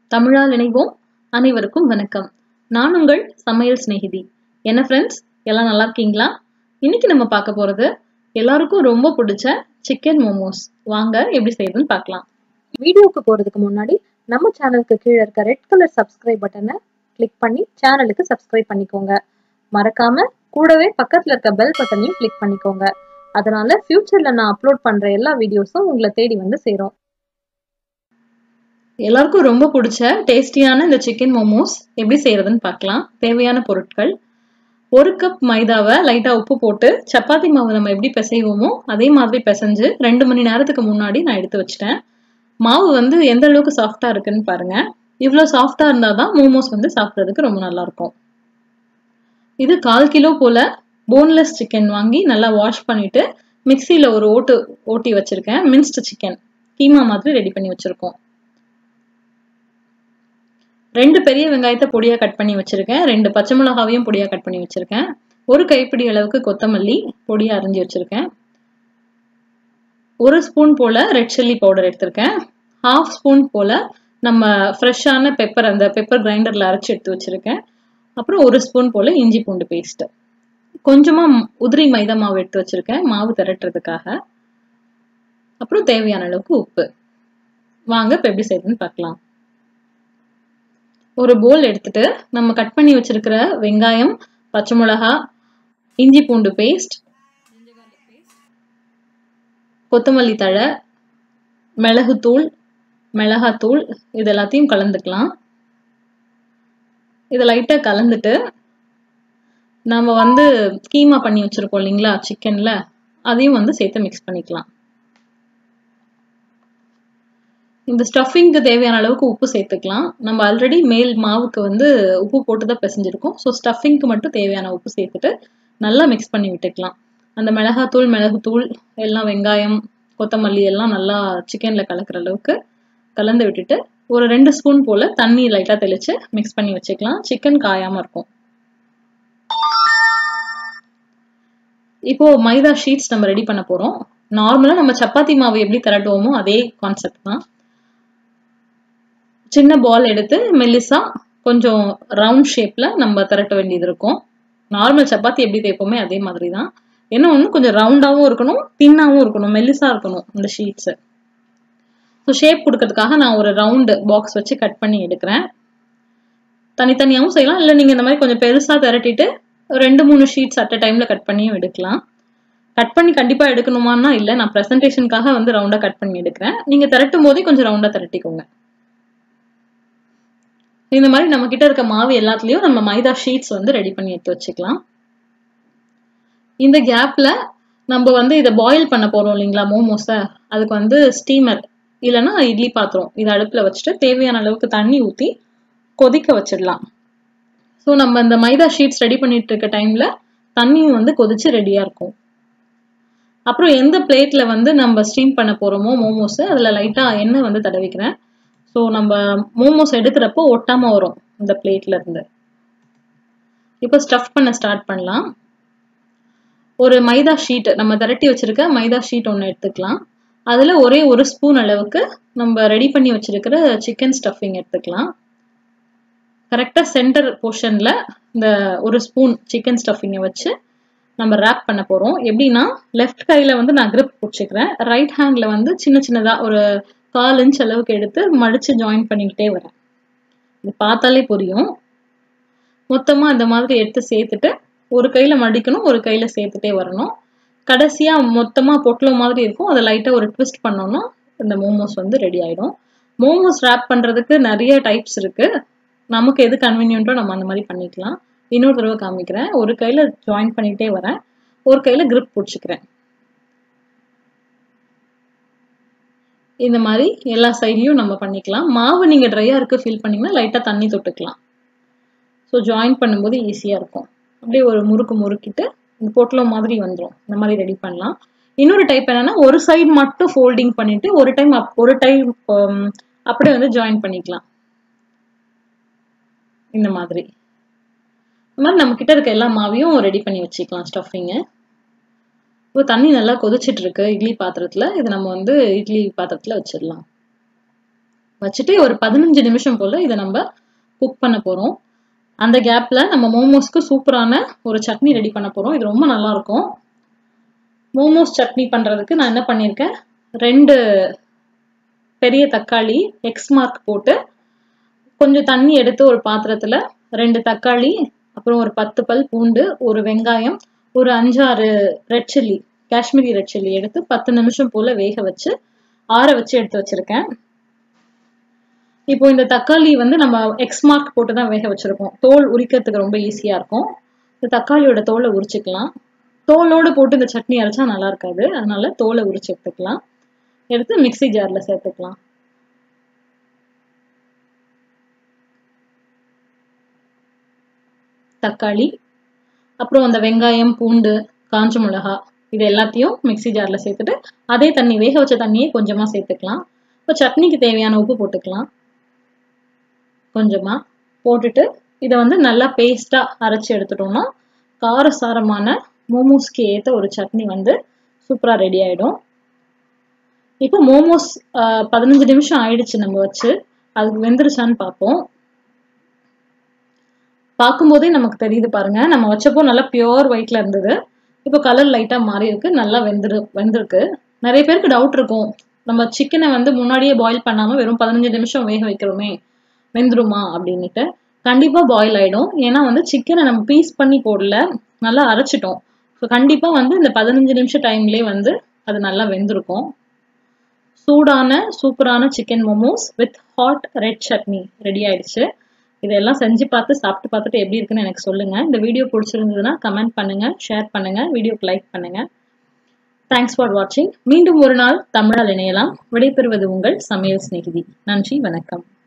தமிழால் இணைவோம் அனைவருக்கும் வணக்கம் நான் உங்கள் சமையல் சிநேகிதி என்ன ஃப்ரெண்ட்ஸ் எல்லாம் நல்லா இருக்கீங்களா இன்னைக்கு நம்ம பார்க்க போறது எல்லாருக்கும் ரொம்ப பிடிச்ச சிக்கன் மோமோஸ் வாங்க எப்படி செய்யுதுன்னு பார்க்கலாம் வீடியோக்கு போறதுக்கு முன்னாடி நம்ம சேனலுக்கு கீழே இருக்க ரெட் கலர் சப்ஸ்கிரைப் பட்டனை கிளிக் பண்ணி சேனலுக்கு சப்ஸ்கிரைப் பண்ணிக்கோங்க மறக்காம கூடவே பக்கத்துல இருக்க பெல் பட்டனையும் கிளிக் பண்ணிக்கோங்க அதனால ஃபியூச்சர்ல நான் அப்லோட் பண்ற எல்லா வீடியோஸும் உங்களை தேடி வந்து சேரும் எல்லாருக்கும் ரொம்ப பிடிச்ச டேஸ்டியான இந்த சிக்கன் மோமோஸ் எப்படி செய்யறதுன்னு பார்க்கலாம் தேவையான பொருட்கள் ஒரு கப் மைதாவை லைட்டா உப்பு போட்டு சப்பாத்தி மாவு நம்ம எப்படி பிசைவோமோ அதே மாதிரி பிசைஞ்சு ரெண்டு மணி நேரத்துக்கு முன்னாடி நான் எடுத்து வச்சிட்டேன் மாவு வந்து எந்த அளவுக்கு சாஃப்டா இருக்குன்னு பாருங்க இவ்வளோ சாஃப்டா இருந்தாதான் மோமோஸ் வந்து சாப்பிட்றதுக்கு ரொம்ப நல்லா இருக்கும் இது கால் கிலோ போல போன்லெஸ் சிக்கன் வாங்கி நல்லா வாஷ் பண்ணிட்டு மிக்சியில ஒரு ஓட்டு ஓட்டி வச்சிருக்கேன் மின்ஸ்டு சிக்கன் கீமா மாதிரி ரெடி பண்ணி வச்சிருக்கோம் ரெண்டு பெரிய வெங்காயத்தை பொடியா கட் பண்ணி வச்சிருக்கேன் ரெண்டு பச்சை மிளகாவையும் பொடியா கட் பண்ணி வச்சிருக்கேன் ஒரு கைப்பிடி அளவுக்கு கொத்தமல்லி பொடியா அரிஞ்சு வச்சிருக்கேன் ஒரு ஸ்பூன் போல ரெட் சில்லி பவுடர் எடுத்திருக்கேன் ஹாஃப் ஸ்பூன் போல நம்ம ஃப்ரெஷ்ஷான பெப்பர் அந்த பெப்பர் கிரைண்டர்ல அரைச்சி எடுத்து வச்சிருக்கேன் அப்புறம் ஒரு ஸ்பூன் போல இஞ்சி பூண்டு பேஸ்ட் கொஞ்சமா உதிரி மைதா மாவு எடுத்து வச்சிருக்கேன் மாவு திரட்டுறதுக்காக அப்புறம் தேவையான அளவுக்கு உப்பு வாங்க இப்போ எப்படி செய்யுதுன்னு பார்க்கலாம் ஒரு போல் எடுத்துட்டு நம்ம கட் பண்ணி வச்சிருக்கிற வெங்காயம் பச்சை மிளகா இஞ்சி பூண்டு பேஸ்ட் கொத்தமல்லி தழை மிளகுத்தூள் மிளகாத்தூள் இது எல்லாத்தையும் கலந்துக்கலாம் இதை லைட்டாக கலந்துட்டு நம்ம வந்து கீமா பண்ணி வச்சிருக்கோம் இல்லைங்களா சிக்கன்ல அதையும் வந்து சேர்த்து மிக்ஸ் பண்ணிக்கலாம் இந்த ஸ்டஃபிங்க்கு தேவையான அளவுக்கு உப்பு சேர்த்துக்கலாம் நம்ம ஆல்ரெடி மேல் மாவுக்கு வந்து உப்பு போட்டு தான் பிசைஞ்சிருக்கோம் ஸோ ஸ்டஃபிங்க்கு மட்டும் தேவையான உப்பு சேர்த்துட்டு நல்லா மிக்ஸ் பண்ணி விட்டுக்கலாம் அந்த மிளகாத்தூள் மிளகுத்தூள் எல்லாம் வெங்காயம் கொத்தமல்லி எல்லாம் நல்லா சிக்கன்ல கலக்கிற அளவுக்கு கலந்து விட்டுட்டு ஒரு ரெண்டு ஸ்பூன் போல தண்ணி லைட்டா தெளிச்சு மிக்ஸ் பண்ணி வச்சுக்கலாம் சிக்கன் காயாம இருக்கும் இப்போ மைதா ஷீட்ஸ் நம்ம ரெடி பண்ண போறோம் நார்மலா நம்ம சப்பாத்தி மாவு எப்படி திரட்டுவோமோ அதே கான்செப்ட் தான் சின்ன பால் எடுத்து மெல்லிசா கொஞ்சம் ரவுண்ட் ஷேப்ல நம்ம திரட்ட வேண்டியது இருக்கும் நார்மல் சப்பாத்தி எப்படி தேய்ப்போமே அதே மாதிரி தான் என்ன ஒன்று கொஞ்சம் ரவுண்டாகவும் இருக்கணும் தின்னாகவும் இருக்கணும் மெல்லிசா இருக்கணும் இந்த ஷீட்ஸ் ஸோ ஷேப் கொடுக்கறதுக்காக நான் ஒரு ரவுண்டு பாக்ஸ் வச்சு கட் பண்ணி எடுக்கிறேன் தனித்தனியாகவும் செய்யலாம் இல்லை நீங்கள் இந்த மாதிரி கொஞ்சம் பெருசாக திரட்டிட்டு ரெண்டு மூணு ஷீட்ஸ் அட் அ டைமில் கட் பண்ணியும் எடுக்கலாம் கட் பண்ணி கண்டிப்பாக எடுக்கணுமான்னா இல்லை நான் ப்ரெசன்டேஷனுக்காக வந்து ரவுண்டாக கட் பண்ணி எடுக்கிறேன் நீங்கள் திரட்டும் போதே கொஞ்சம் ரவுண்டாக திரட்டிக்கோங்க இந்த மாதிரி நம்ம கிட்ட இருக்க மாவு எல்லாத்துலயும் நம்ம மைதா ஷீட்ஸ் வந்து ரெடி பண்ணி எடுத்து வச்சுக்கலாம் இந்த கேப்ல நம்ம வந்து இதை பாயில் பண்ண போறோம் இல்லைங்களா மோமோஸ அதுக்கு வந்து ஸ்டீமர் இல்லைன்னா இட்லி பாத்திரம் இதை அடுப்புல வச்சுட்டு தேவையான அளவுக்கு தண்ணி ஊத்தி கொதிக்க வச்சிடலாம் ஸோ நம்ம இந்த மைதா ஷீட்ஸ் ரெடி பண்ணிட்டு இருக்க டைம்ல தண்ணியும் வந்து கொதிச்சு ரெடியா இருக்கும் அப்புறம் எந்த பிளேட்ல வந்து நம்ம ஸ்டீம் பண்ண போறோமோ மோமோஸ் அதுல லைட்டா எண்ணெய் வந்து தடவிக்கிறேன் ஸோ நம்ம மோமோஸ் எடுக்கிறப்போ ஒட்டாம வரும் இந்த பிளேட்ல இருந்து இப்போ ஸ்டஃப் பண்ண ஸ்டார்ட் பண்ணலாம் ஒரு மைதா ஷீட் நம்ம திரட்டி வச்சிருக்க மைதா ஷீட் ஒன்று எடுத்துக்கலாம் அதில் ஒரே ஒரு ஸ்பூன் அளவுக்கு நம்ம ரெடி பண்ணி வச்சிருக்கிற சிக்கன் ஸ்டஃபிங் எடுத்துக்கலாம் கரெக்டாக சென்டர் போர்ஷனில் இந்த ஒரு ஸ்பூன் சிக்கன் ஸ்டஃபிங்கை வச்சு நம்ம ரேப் பண்ண போகிறோம் எப்படின்னா லெஃப்ட் கையில் வந்து நான் கிரிப் பிடிச்சிக்கிறேன் ரைட் ஹேண்டில் வந்து சின்ன சின்னதாக ஒரு கால் இன்ச் அளவுக்கு எடுத்து மடிச்சு ஜாயின் பண்ணிக்கிட்டே வரேன் இது பார்த்தாலே புரியும் மொத்தமா இந்த மாதிரி எடுத்து சேர்த்துட்டு ஒரு கையில மடிக்கணும் ஒரு கையில சேர்த்துட்டே வரணும் கடைசியா மொத்தமா பொட்டலம் மாதிரி இருக்கும் அதை லைட்டா ஒரு ட்விஸ்ட் பண்ணோம்னா இந்த மோமோஸ் வந்து ரெடி ஆயிடும் மோமோஸ் ரேப் பண்றதுக்கு நிறைய டைப்ஸ் இருக்கு நமக்கு எது கன்வீனியன்ட்டோ நம்ம அந்த மாதிரி பண்ணிக்கலாம் இன்னொரு தடவை காமிக்கிறேன் ஒரு கையில ஜாயின் பண்ணிக்கிட்டே வரேன் ஒரு கையில கிரிப் பிடிச்சிக்கிறேன் இந்த மாதிரி எல்லா சைட்லையும் நம்ம பண்ணிக்கலாம் மாவு நீங்கள் ட்ரையாக இருக்க ஃபீல் பண்ணிங்கன்னா லைட்டாக தண்ணி தொட்டுக்கலாம் ஸோ ஜாயின் பண்ணும்போது ஈஸியாக இருக்கும் அப்படியே ஒரு முறுக்கு முறுக்கிட்டு இந்த பொட்டலம் மாதிரி வந்துடும் இந்த மாதிரி ரெடி பண்ணலாம் இன்னொரு டைப் என்னன்னா ஒரு சைடு மட்டும் ஃபோல்டிங் பண்ணிட்டு ஒரு டைம் ஒரு டைம் அப்படியே வந்து ஜாயின் பண்ணிக்கலாம் இந்த மாதிரி இந்த மாதிரி நம்ம கிட்ட இருக்க எல்லா மாவையும் ரெடி பண்ணி வச்சுக்கலாம் ஸ்டஃபிங்கு இப்போ தண்ணி நல்லா கொதிச்சிட்டு இருக்கு இட்லி பாத்திரத்துல இது நம்ம வந்து இட்லி பாத்திரத்துல வச்சிடலாம் வச்சுட்டு ஒரு பதினஞ்சு நிமிஷம் போல இதை நம்ம குக் பண்ண போறோம் அந்த கேப்ல நம்ம மோமோஸ்க்கு சூப்பரான ஒரு சட்னி ரெடி பண்ண போறோம் இது ரொம்ப நல்லா இருக்கும் மோமோஸ் சட்னி பண்றதுக்கு நான் என்ன பண்ணியிருக்கேன் ரெண்டு பெரிய தக்காளி எக்ஸ் மார்க் போட்டு கொஞ்சம் தண்ணி எடுத்து ஒரு பாத்திரத்துல ரெண்டு தக்காளி அப்புறம் ஒரு பத்து பல் பூண்டு ஒரு வெங்காயம் ஒரு அஞ்சாறு red chilli Kashmiri red chilli எடுத்து பத்து நிமிஷம் போல வேக வச்சு ஆற வச்சு எடுத்து வச்சிருக்கேன் இப்போ இந்த தக்காளி வந்து நம்ம எக்ஸ் மார்க் போட்டு தான் வேக வச்சிருக்கோம் தோல் உரிக்கிறதுக்கு ரொம்ப ஈஸியா இருக்கும் இந்த தக்காளியோட தோலை உரிச்சுக்கலாம் தோலோடு போட்டு இந்த சட்னி அரைச்சா நல்லா இருக்காது அதனால தோலை உரிச்சு எடுத்துக்கலாம் எடுத்து மிக்சி ஜார்ல சேர்த்துக்கலாம் தக்காளி அப்புறம் அந்த வெங்காயம் பூண்டு காஞ்ச மிளகா இது எல்லாத்தையும் மிக்சி ஜார்ல சேர்த்துட்டு அதே தண்ணி வேக வச்ச தண்ணியே கொஞ்சமா சேர்த்துக்கலாம் இப்போ சட்னிக்கு தேவையான உப்பு போட்டுக்கலாம் கொஞ்சமா போட்டுட்டு இதை வந்து நல்லா பேஸ்டா அரைச்சி எடுத்துட்டோம்னா காரசாரமான மோமோஸ்க்கு ஏற்ற ஒரு சட்னி வந்து சூப்பரா ரெடி ஆயிடும் இப்போ மோமோஸ் பதினஞ்சு நிமிஷம் ஆயிடுச்சு நம்ம வச்சு அதுக்கு வெந்துருச்சான்னு பார்ப்போம் பார்க்கும்போதே நமக்கு தெரியுது பாருங்க நம்ம வச்சப்போ நல்லா பியோர் ஒயிட்ல இருந்தது இப்போ கலர் லைட்டா மாறி இருக்கு நல்லா வெந்துரு வெந்திருக்கு நிறைய பேருக்கு டவுட் இருக்கும் நம்ம சிக்கனை வந்து முன்னாடியே பாயில் பண்ணாம வெறும் பதினஞ்சு நிமிஷம் வேக வைக்கிறோமே வெந்துருமா அப்படின்னுட்டு கண்டிப்பா பாயில் ஆயிடும் ஏன்னா வந்து சிக்கனை நம்ம பீஸ் பண்ணி போடல நல்லா அரைச்சிட்டோம் ஸோ கண்டிப்பா வந்து இந்த பதினஞ்சு நிமிஷம் டைம்லயே வந்து அது நல்லா வெந்திருக்கும் சூடான சூப்பரான chicken momos with hot red chutney ready ஆயிடுச்சு இதெல்லாம் செஞ்சு பார்த்து சாப்பிட்டு பார்த்துட்டு எப்படி இருக்குன்னு எனக்கு சொல்லுங்க இந்த வீடியோ பிடிச்சிருந்ததுன்னா கமெண்ட் பண்ணுங்க ஷேர் பண்ணுங்க வீடியோக்கு லைக் பண்ணுங்க தேங்க்ஸ் ஃபார் வாட்சிங் மீண்டும் ஒரு நாள் தமிழால் இணையலாம் விடைபெறுவது உங்கள் சமையல் சிநேகிதி நன்றி வணக்கம்